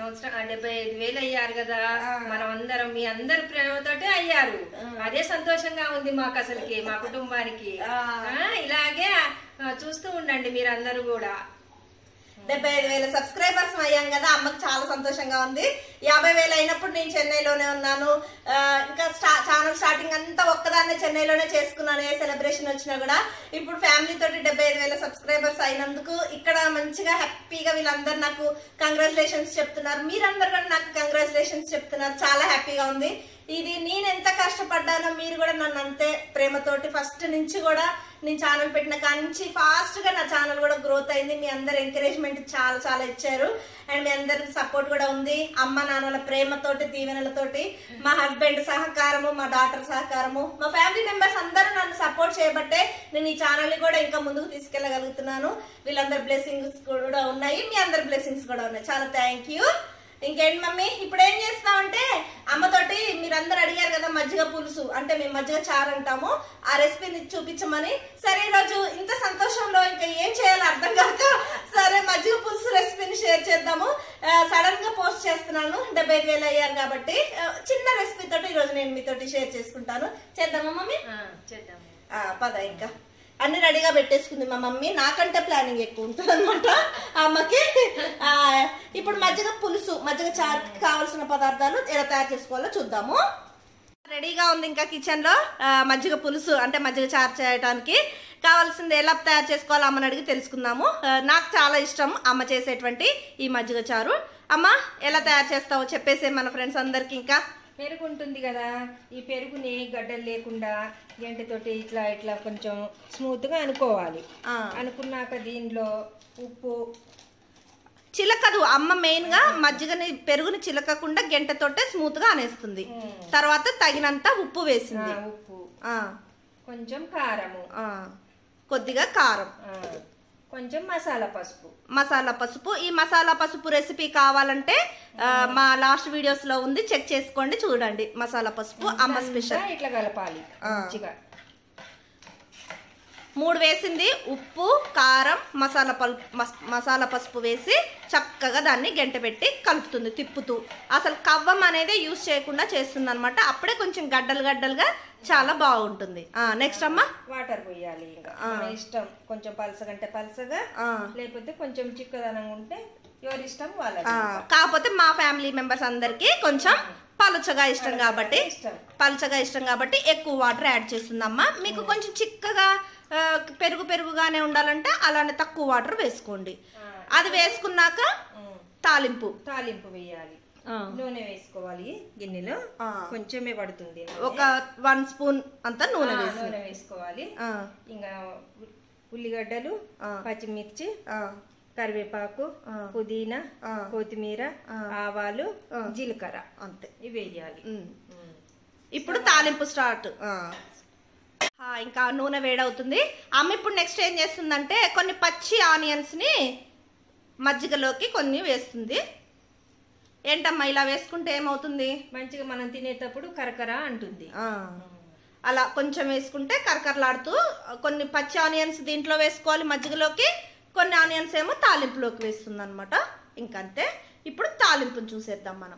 సంవత్సరం ఆ, డెబ్బై ఐదు వేలు అయ్యారు కదా మనం అందరం మీ అందరి ప్రేమతోటే అయ్యారు అదే సంతోషంగా ఉంది మాకు అసలుకి మా కుటుంబానికి ఆ, ఇలాగే ఆ, చూస్తూ ఉండండి మీరందరూ కూడా డెబ్బై ఐదు వేల సబ్స్క్రైబర్స్ అయ్యాం కదా అమ్మకి చాలా సంతోషంగా ఉంది యాభై వేలు అయినప్పుడు నేను చెన్నైలోనే ఉన్నాను ఆ, ఇంకా స్టా ఛానల్ స్టార్టింగ్ అంతా ఒక్కదాన్నే చెన్నైలోనే చేసుకున్నాను ఏ సెలబ్రేషన్ వచ్చినా కూడా ఇప్పుడు ఫ్యామిలీ తోటి డెబ్బై ఐదు వేల సబ్స్క్రైబర్స్ అయినందుకు ఇక్కడ మంచిగా హ్యాపీగా వీళ్ళందరూ నాకు కంగ్రాచులేషన్స్ చెప్తున్నారు మీరందరూ కూడా నాకు కంగ్రాచులేషన్స్ చెప్తున్నారు చాలా హ్యాపీగా ఉంది ఇది నేను ఎంత కష్టపడ్డానో మీరు కూడా నన్ను అంతే ప్రేమతోటి ఫస్ట్ నుంచి కూడా నేను ఛానల్ పెట్టిన కాంచి ఫాస్ట్ గా నా ఛానల్ కూడా గ్రోత్ అయింది మీ అందరు ఎంకరేజ్మెంట్ చాలా చాలా ఇచ్చారు అండ్ మీ అందరి సపోర్ట్ కూడా ఉంది అమ్మ నాన్నల ప్రేమతోటి దీవెనలతోటి మా హస్బెండ్ సహకారము మా డాటర్ సహకారము మా ఫ్యామిలీ మెంబర్స్ అందరూ నన్ను సపోర్ట్ చేయబట్టే నేను ఈ ఛానల్ ని కూడా ఇంకా ముందుకు తీసుకెళ్ళగలుగుతున్నాను వీళ్ళందరి బ్లెస్సింగ్స్ కూడా ఉన్నాయి మీ అందరి బ్లెస్సింగ్స్ కూడా ఉన్నాయి చాలా థ్యాంక్ యూ ఇంకేంటి మమ్మీ ఇప్పుడు ఏం చేస్తామంటే అమ్మతోటి మీరందరూ అడిగారు కదా మజ్జిగ పులుసు అంటే మేము మజ్జిగ చారు అంటాము ఆ రెసిపీని చూపించమని సరే ఈరోజు ఇంత సంతోషంలో ఇంకా ఏం చేయాలో అర్థం కాక సరే మజ్జిగ పులుసు రెసిపీని షేర్ చేద్దాము సడన్ గా పోస్ట్ చేస్తున్నాను డెబ్బై ఐదు వేలు అయ్యారు కాబట్టి ఆ, చిన్న రెసిపీ తోటి ఈరోజు నేను మీతోటి షేర్ చేసుకుంటాను చేద్దామా మమ్మీ ఆ, చేద్దాము ఆ, పద ఇంకా అన్ని రెడీగా పెట్టేసుకుంది మా మమ్మీ నాకంటే ప్లానింగ్ ఎక్కువ ఉంటుంది అనమాట అమ్మకి ఆ, ఇప్పుడు మజ్జిగ పులుసు మజ్జిగ చారుకి కావాల్సిన పదార్థాలు ఎలా తయారు చేసుకోవాలో చూద్దాము రెడీగా ఉంది ఇంకా కిచెన్ లో ఆ, మజ్జిగ పులుసు అంటే మజ్జిగ చారు చేయడానికి కావాల్సింది ఎలా తయారు చేసుకోవాలో అమ్మని అడిగి తెలుసుకుందాము ఆ, నాకు చాలా ఇష్టం అమ్మ చేసేటువంటి ఈ మజ్జిగ చారు అమ్మ ఎలా తయారు చేస్తావో చెప్పేసే మన ఫ్రెండ్స్ అందరికి ఇంకా పెరుగు ఉంటుంది కదా ఈ పెరుగుని గడ్డలు లేకుండా గంటతోటి ఇట్లా ఇట్లా కొంచెం స్మూత్ గా అనుకోవాలి ఆ. అనుకున్నాక దీనిలో ఉప్పు చిలకదు అమ్మ మెయిన్ గా మజ్జిగని పెరుగుని చిలకకుండా గంటతోటే స్మూత్ గా అనేస్తుంది ఉమ్. తర్వాత తగినంత ఉప్పు ఆ, వేసింది ఉప్పు ఆ, కొంచెం కారము ఆ, కొద్దిగా కారం ఆ, కొంచెం మసాలా పసుపు మసాలా పసుపు ఈ మసాలా పసుపు రెసిపీ కావాలంటే ఆ, మా లాస్ట్ వీడియోస్ లో ఉంది చెక్ చేసుకోండి చూడండి మసాలా పసుపు అమ్మ స్పెషల్ అంతా ఇట్లా కలపాలి ఆ. మంచిగా మూడు వేసింది ఉప్పు కారం మసాలా పల్ మస్- మసాలా పసుపు వేసి చక్కగా దాన్ని గంట పెట్టి కలుపుతుంది తిప్పుతూ అసలు కవ్వం అనేది యూస్ చేయకుండా చేస్తుంది అనమాట అప్పుడే కొంచెం గడ్డలు గడ్డలుగా చాలా బాగుంటుంది నెక్స్ట్ అమ్మా వాటర్ పోయాలి ఇంకా మన ఇష్టం కొంచెం పలసగంటే పలసగా ఆ. లేకపోతే కొంచెం చిక్కదనంగా ఉంటే ఎవరి ఇష్టం వాళ్ళది ఆ, కాకపోతే మా ఫ్యామిలీ మెంబర్స్ అందరికి కొంచెం పలుచగా ఇష్టం కాబట్టి ఇష్టం పలుచగా ఇష్టం కాబట్టి ఎక్కువ వాటర్ యాడ్ చేస్తుందమ్మా మీకు కొంచెం చిక్కగా ఆ, పెరుగు పెరుగుగానే ఉండాలంటే అలానే తక్కువ వాటర్ వేసుకోండి ఆ. అది వేసుకున్నాక ఉమ్. తాలింపు తాలింపు వేయాలి ఆ. నూనె వేసుకోవాలి గిన్నెలో ఆ. కొంచెమే పడుతుంది ఒక వన్ స్పూన్ అంతా నూనె ఆ, వేసి నూనె వేసుకోవాలి ఆ, ఇంకా ఉ- ఉల్లిగడ్డలు ఆ. పచ్చిమిర్చి ఆ, కరివేపాకు ఆ. పుదీనా ఆ. కొత్తిమీర ఆ. ఆవాలు ఆ. జీలకర్ర అంతే ఇవి వేయాలి ఉమ్. ఉమ్. ఇప్పుడు తాలింపు స్టార్ట్ ఆ. ఆ, ఇంకా నూనె వేడవుతుంది అమ్మ ఇప్పుడు నెక్స్ట్ ఏం చేస్తుందంటే కొన్ని పచ్చి ఆనియన్స్ ని మజ్జిగలోకి కొన్ని వేస్తుంది ఏంటమ్మా ఇలా వేసుకుంటే ఏమవుతుంది మంచిగా మనం తినేటప్పుడు కరకర అంటుంది ఆ, అలా కొంచెం వేసుకుంటే కరకరలాడుతూ కొన్ని పచ్చి ఆనియన్స్ దీంట్లో వేసుకోవాలి మజ్జిగలోకి కొన్ని ఆనియన్స్ ఏమో తాలింపులోకి వేస్తుంది అనమాట ఇంకంతే ఇప్పుడు తాలింపుని చూసేద్దాం మనం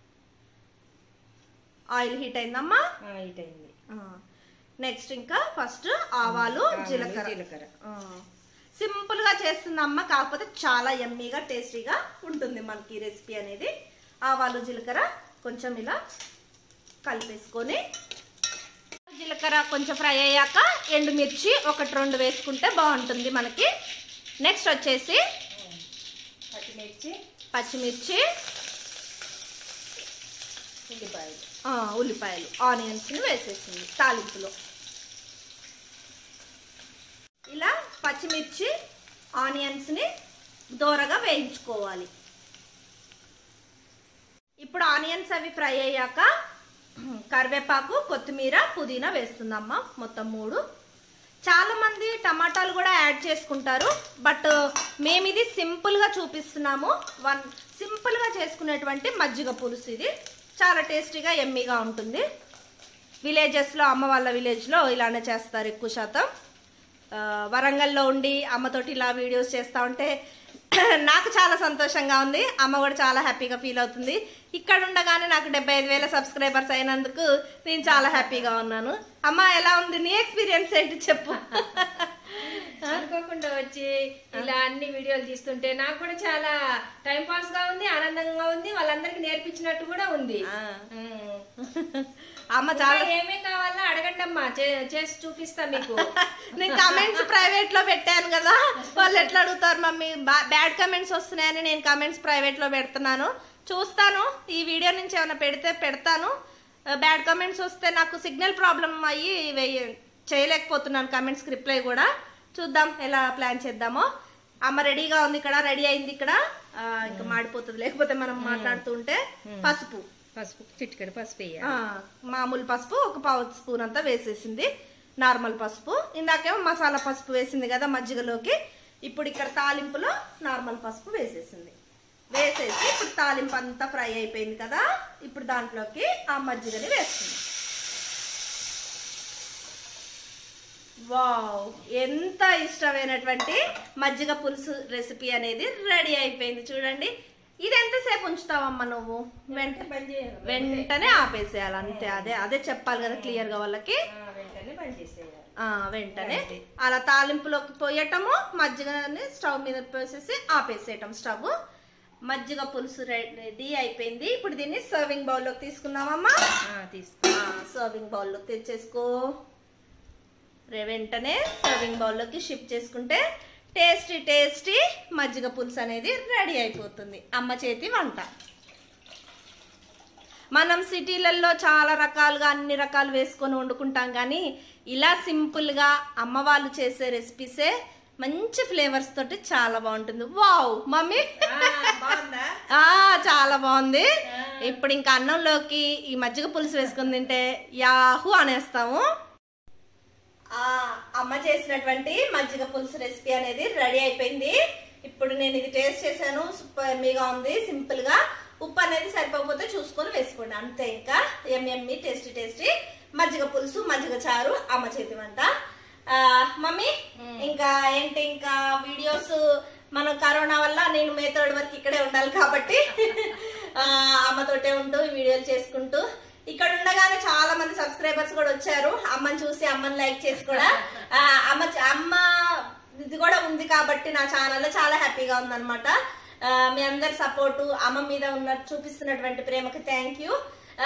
ఆయిల్ హీట్ అయిందమ్మా ఆ, ఇటైంది నెక్స్ట్ ఇంకా ఫస్ట్ ఆవాలు ఆవాలు, జీలకర్ర జీలకర్ర సింపుల్ గా చేస్తుంది అమ్మ కాకపోతే చాలా ఎమ్మీగా టేస్టీగా ఉంటుంది మనకి ఈ రెసిపీ అనేది ఆవాలు జీలకర్ర కొంచెం ఇలా కలిపేసుకొని జీలకర్ర కొంచెం ఫ్రై అయ్యాక ఎండుమిర్చి ఒకటి రెండు వేసుకుంటే బాగుంటుంది మనకి నెక్స్ట్ వచ్చేసి పచ్చిమిర్చి పచ్చిమిర్చి ఉల్లిపాయలు ఆ, ఉల్లిపాయలు ఆనియన్స్ని వేసేసింది తాలింపులో ఇలా పచ్చిమిర్చి ఆనియన్స్ని దోరగా వేయించుకోవాలి ఇప్పుడు ఆనియన్స్ అవి ఫ్రై అయ్యాక కరివేపాకు కొత్తిమీర పుదీనా వేస్తుందమ్మా మొత్తం మూడు చాలా మంది టమాటాలు కూడా యాడ్ చేసుకుంటారు బట్ మేము ఇది సింపుల్ గా చూపిస్తున్నాము వన్ సింపుల్ గా చేసుకునేటువంటి మజ్జిగ పులుసు ఇది చాలా టేస్టీగా ఎమ్మీగా ఉంటుంది విలేజెస్ లో అమ్మ వాళ్ళ విలేజ్ లో ఇలానే చేస్తారు ఎక్కువ శాతం ఆ, వరంగల్లో ఉండి అమ్మతోటి ఇలా వీడియోస్ చేస్తా ఉంటే నాకు చాలా సంతోషంగా ఉంది అమ్మ కూడా చాలా హ్యాపీగా ఫీల్ అవుతుంది ఇక్కడ ఉండగానే నాకు డెబ్బై ఐదు వేల సబ్స్క్రైబర్స్ అయినందుకు నేను చాలా హ్యాపీగా ఉన్నాను అమ్మ ఎలా ఉంది నీ ఎక్స్పీరియన్స్ ఏంటి చెప్పు అనుకోకుండా వచ్చి ఇలా అన్ని వీడియోలు తీస్తుంటే నాకు కూడా చాలా టైం పాస్ గా ఉంది ఆనందంగా ఉంది వాళ్ళందరికి నేర్పించినట్టు కూడా ఉంది ఆ. ఉమ్. అమ్మ చాలా ఇంకా ఏమేం కావాలో అడగండి అమ్మా చే- చేసి చూపిస్తా మీకు నేను కమెంట్స్ ప్రైవేట్ లో పెట్టాను కదా వాళ్ళు ఎట్లా అడుగుతారు మమ్మీ బ్యాడ్ కమెంట్స్ వస్తున్నాయని నేను కమెంట్స్ ప్రైవేట్ లో పెడుతున్నాను చూస్తాను ఈ వీడియో నుంచి ఏమైనా పెడితే పెడతాను బ్యాడ్ కమెంట్స్ వస్తే నాకు సిగ్నల్ ప్రాబ్లం అయ్యి వెయ్య- చేయలేకపోతున్నాను కమెంట్స్ రిప్లై కూడా చూద్దాం ఎలా ప్లాన్ చేద్దామో అమ్మ రెడీగా ఉంది ఇక్కడ రెడీ అయింది ఇక్కడ ఆ, ఇంకా మాడిపోతుంది లేకపోతే మనం మాట్లాడుతూ ఉంటే పసుపు పసుపు చిటికెడు పసుపు వేయాలి ఆ, మామూలు పసుపు ఒక పావు స్పూన్ అంతా వేసేసింది నార్మల్ పసుపు ఇందాకేమో మసాలా పసుపు వేసింది కదా మజ్జిగలోకి ఇప్పుడు ఇక్కడ తాలింపులో నార్మల్ పసుపు వేసేసింది వేసేసి ఇప్పుడు తాలింపు అంతా ఫ్రై అయిపోయింది కదా ఇప్పుడు దాంట్లోకి ఆ మజ్జిగని వేస్తుంది వావ్ ఎంత ఇష్టమైనటువంటి మజ్జిగ పులుసు రెసిపీ అనేది రెడీ అయిపోయింది చూడండి ఇది ఎంతసేపు ఉంచుతావమ్మా నువ్వు వెంట బంద్ చేయాలి. వెంటనే ఆపేసేయాలి అంతే అదే అదే చెప్పాలి కదా క్లియర్ గా వాళ్ళకి ఆ, వెంటనే బంద్ చేసేయాలి ఆ వెంటనే అలా తాలింపులోకి పోయటము మజ్జిగని స్టవ్ మీద పోసేసి ఆపేసేయటం స్టవ్ మజ్జిగ పులుసు రెడీ అయిపోయింది ఇప్పుడు దీన్ని సర్వింగ్ బౌల్లోకి తీసుకుందామమ్మా ఆ, తీసుకో సర్వింగ్ బౌల్లోకి తెచ్చేసుకో రే వెంటనే సర్వింగ్ బౌల్లోకి షిఫ్ట్ చేసుకుంటే టేస్టీ టేస్టీ మజ్జిగ పులుసు అనేది రెడీ అయిపోతుంది అమ్మ చేతి వంట మనం సిటీలలో చాలా రకాలుగా అన్ని రకాలు వేసుకొని వండుకుంటాం కానీ ఇలా సింపుల్గా అమ్మ వాళ్ళు చేసే రెసిపీసే మంచి ఫ్లేవర్స్ తోటి చాలా బాగుంటుంది వావ్ మమ్మీ బాగుందా ఆ చాలా బాగుంది ఇప్పుడు ఇంకా అన్నంలోకి ఈ మజ్జిగ పులుసు వేసుకుని తింటే యాహూ అనేస్తాము ఆ అమ్మ చేసినటువంటి మజ్జిగ పులుసు రెసిపీ అనేది రెడీ అయిపోయింది ఇప్పుడు నేను ఇది టేస్ట్ చేశాను సూపర్ ఎమ్మీగా ఉంది సింపుల్ గా ఉప్పు అనేది సరిపోకపోతే చూసుకొని వేసుకోండి అంతే ఇంకా ఎమ్మెమ్మి టేస్టీ టేస్టీ మజ్జిగ పులుసు మజ్జిగ చారు అమ్మ చేతి వంట ఆ, మమ్మీ ఇంకా ఏంటి ఇంకా వీడియోస్ మనం కరోనా వల్ల నేను మే థర్డ్ వరకు ఇక్కడే ఉండాలి కాబట్టి ఆ, అమ్మతోటే ఉంటూ ఈ వీడియోలు చేసుకుంటూ ఇక్కడ ఉండగానే చాలా మంది సబ్స్క్రైబర్స్ కూడా వచ్చారు అమ్మని చూసి అమ్మని లైక్ చేసి కూడా ఆ, అమ్మ అమ్మ ఇది కూడా ఉంది కాబట్టి నా ఛానల్లో చాలా హ్యాపీగా ఉందన్నమాట ఆ, మీ అందరి సపోర్టు అమ్మ మీద ఉన్న చూపిస్తున్నటువంటి ప్రేమకి థ్యాంక్ యూ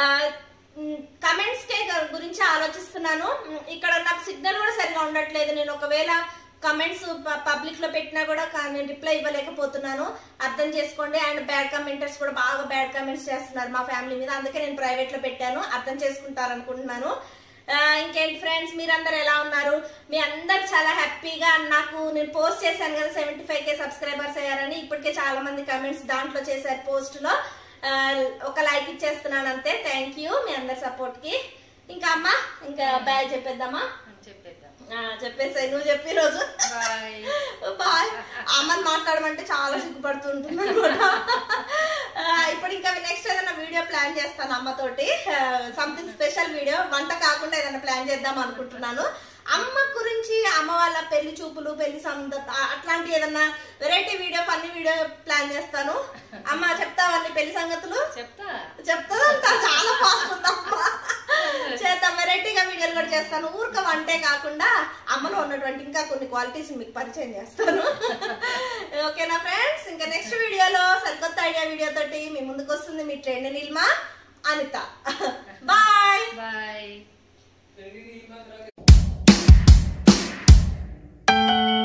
కమెంట్స్ కే గురించి ఆలోచిస్తున్నాను ఉమ్, ఇక్కడ నాకు సిగ్నల్ కూడా సరిగా ఉండట్లేదు నేను ఒకవేళ కమెంట్స్ పబ్లిక్ లో పెట్టినా కూడా కా- నేను రిప్లై ఇవ్వలేకపోతున్నాను అర్థం చేసుకోండి అండ్ బ్యాడ్ కమెంటర్స్ కూడా బాగా బ్యాడ్ కమెంట్స్ చేస్తున్నారు మా ఫ్యామిలీ మీద అందుకే నేను ప్రైవేట్ లో పెట్టాను అర్థం చేసుకుంటారు అనుకుంటున్నాను ఆ, ఇంకేంటి ఫ్రెండ్స్ మీరందరూ ఎలా ఉన్నారు మీ అందరు చాలా హ్యాపీగా నాకు నేను పోస్ట్ చేశాను కదా సెవెంటీ ఫైవ్ కే సబ్స్క్రైబర్స్ అయ్యారని ఇప్పటికే చాలా మంది కమెంట్స్ దాంట్లో చేశారు పోస్ట్ లో ఆ, ఒక లైక్ ఇచ్చేస్తున్నాను అంతే థ్యాంక్ యూ మీ అందరి సపోర్ట్ కి ఇంకా అమ్మ ఇంకా బాయ్ చెప్పేద్దామా అని చెప్పేద్దాం ఆ, చెప్పేసాయి నువ్వు చెప్పి ఈ రోజు బాయ్ బాయ్ అమ్మని మాట్లాడమంటే చాలా సిగ్గుపడుతుంటుంది అనమాట ఇప్పుడు ఇంకా నెక్స్ట్ ఏదైనా వీడియో ప్లాన్ చేస్తాను అమ్మతోటి సంథింగ్ స్పెషల్ వీడియో వంట కాకుండా ఏదైనా ప్లాన్ చేద్దాం అనుకుంటున్నాను అమ్మ గురించి అమ్మ వాళ్ళ పెళ్లి చూపులు పెళ్లి సంద అట్లాంటి ఏదన్నా variety video funny video plan చేస్తాను అమ్మ చెప్తావా నీ పెళ్లి సంగతులు చెప్తా చెప్తా చాలా ఫాస్ట్ ఉందమ్మా చేద్దాం వెరైటీగా వీడియోలు కూడా చేస్తాను ఊరిక వంటే కాకుండా అమ్మలో ఉన్నటువంటి ఇంకా కొన్ని క్వాలిటీస్ మీకు పరిచయం చేస్తాను ఓకేనా ఫ్రెండ్స్ ఇంకా నెక్స్ట్ వీడియోలో సరికొత్త ఐడియా వీడియో తోటి మీ ముందుకు వస్తుంది మీ ట్రెండ్ నిల్మా అనిత బాయ్ బాయ్